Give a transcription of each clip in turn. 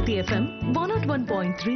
City FM 101.3.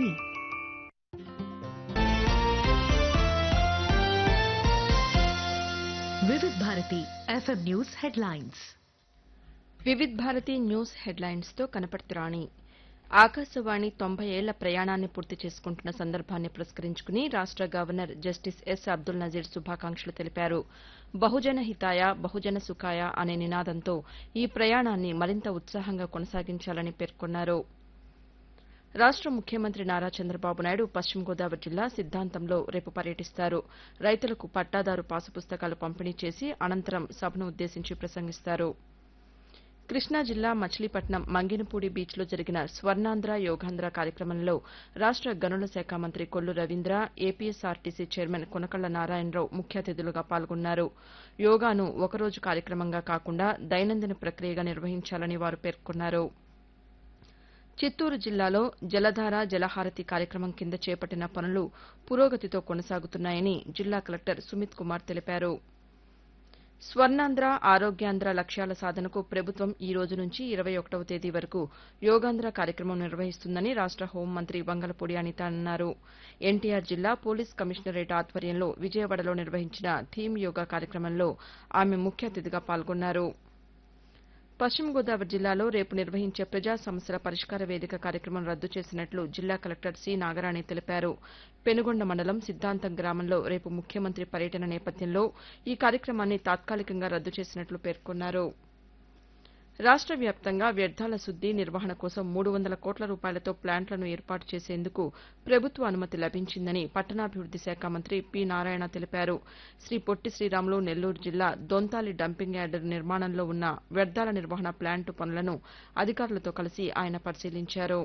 Vividh Bharati FM news headlines Vividh Bharati news headlines తో కనపర్తి రాణి ఆకాశవాణి తొంభై ఏళ్ల ప్రయాణాన్ని పూర్తి చేసుకుంటున్న సందర్భాన్ని పురస్కరించుకుని రాష్ట governor justice S Abdul Nazeer శుభాకాంక్షలు తెలిపారు బహుజన హితాయ బహుజన సుఖాయ అనే నినాదంతో ఈ ప్రయాణాన్ని మరింత ఉత్సాహంగా కొనసాగించాలని పేర్కొన్నారు రాష్ట ముఖ్యమంత్రి నారా చంద్రబాబు నాయుడు పశ్చిమ గోదావరి జిల్లా సిద్దాంతంలో రేపు పర్యటిస్తారు రైతులకు పట్టాదారు పాసు పుస్తకాలు పంపిణీ చేసి అనంతరం సభను ఉద్దేశించి ప్రసంగిస్తారు కృష్ణా జిల్లా మచిలీపట్నం మంగినపూడి బీచ్లో జరిగిన స్వర్ణాంధ్ర యోగాంధ్ర కార్యక్రమంలో రాష్ట గనుల శాఖ మంత్రి కొల్లు రవీంద్ర ఏపీఎస్ఆర్టీసీ చైర్మన్ కొనకళ్ల నారాయణరావు ముఖ్య అతిథులుగా పాల్గొన్నారు యోగాను ఒకరోజు కార్యక్రమంగా కాకుండా దైనందిన ప్రక్రియగా నిర్వహించాలని వారు పేర్కొన్నారు చిత్తూరు జిల్లాలో జలధార జలహారతి కార్యక్రమం కింద చేపట్టిన పనులు పురోగతితో కొనసాగుతున్నాయని జిల్లా కలెక్టర్ సుమిత్ కుమార్ తెలిపారు స్వర్ణాంధ్ర ఆరోగ్యాంధ్ర లక్ష్యాల సాధనకు ప్రభుత్వం ఈ రోజు నుంచి ఇరవై ఒకటవ తేదీ వరకు యోగాంధ్ర కార్యక్రమం నిర్వహిస్తుందని రాష్ట హోంమంత్రి వంగలపూడి అనిత అన్నారు ఎన్టీఆర్ జిల్లా పోలీస్ కమిషనరేట్ ఆధ్వర్యంలో విజయవాడలో నిర్వహించిన థీమ్ యోగా కార్యక్రమంలో ఆమె ముఖ్య అతిథిగా పాల్గొన్నారు పశ్చిమ గోదావరి జిల్లాలో రేపు నిర్వహించే ప్రజా సమస్యల పరిష్కార వేదిక కార్యక్రమం రద్దు చేసినట్లు జిల్లా కలెక్టర్ సి నాగరాణి తెలిపారు పెనుగొండ మండలం సిద్దాంతం గ్రామంలో రేపు ముఖ్యమంత్రి పర్యటన నేపథ్యంలో ఈ కార్యక్రమాన్ని తాత్కాలికంగా రద్దు చేసినట్లు పేర్కొన్నారు రాష్ట వ్యాప్తంగా వ్యర్థాల శుద్ది నిర్వహణ కోసం మూడు వందల కోట్ల రూపాయలతో ప్లాంట్లను ఏర్పాటు చేసేందుకు ప్రభుత్వ అనుమతి లభించిందని పట్టణాభివృద్ది శాఖ మంత్రి పి నారాయణ తెలిపారు శ్రీ పొట్టి శ్రీరాములు నెల్లూరు జిల్లా దొంతాలి డంపింగ్ యార్డు నిర్మాణంలో ఉన్న వ్యర్థాల నిర్వహణ ప్లాంటు పనులను అధికారులతో కలిసి ఆయన పరిశీలించారు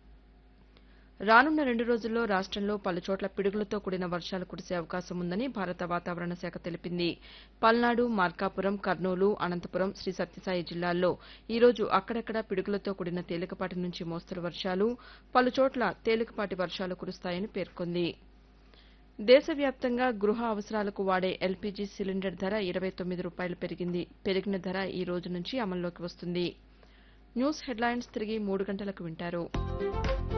రానున్న రెండు రోజుల్లో రాష్టంలో పలుచోట్ల పిడుగులతో కూడిన వర్షాలు కురిసే అవకాశం ఉందని భారత వాతావరణ శాఖ తెలిపింది పల్నాడు మార్కాపురం కర్నూలు అనంతపురం శ్రీ సత్యసాయి జిల్లాల్లో ఈ రోజు అక్కడక్కడా పిడుగులతో కూడిన తేలికపాటి నుంచి మోస్తరు వర్షాలు పలుచోట్ల తేలికపాటి వర్షాలు కురుస్తాయని పేర్కొంది దేశవ్యాప్తంగా గృహ అవసరాలకు వాడే ఎల్పీజీ సిలిండర్ ధర ఇరవై తొమ్మిది రూపాయలు పెరిగింది పెరిగిన ధర ఈ రోజు నుంచి అమల్లోకి వస్తుంది న్యూస్ హెడ్లైన్స్ తిరిగి మూడు గంటలకు వింటారు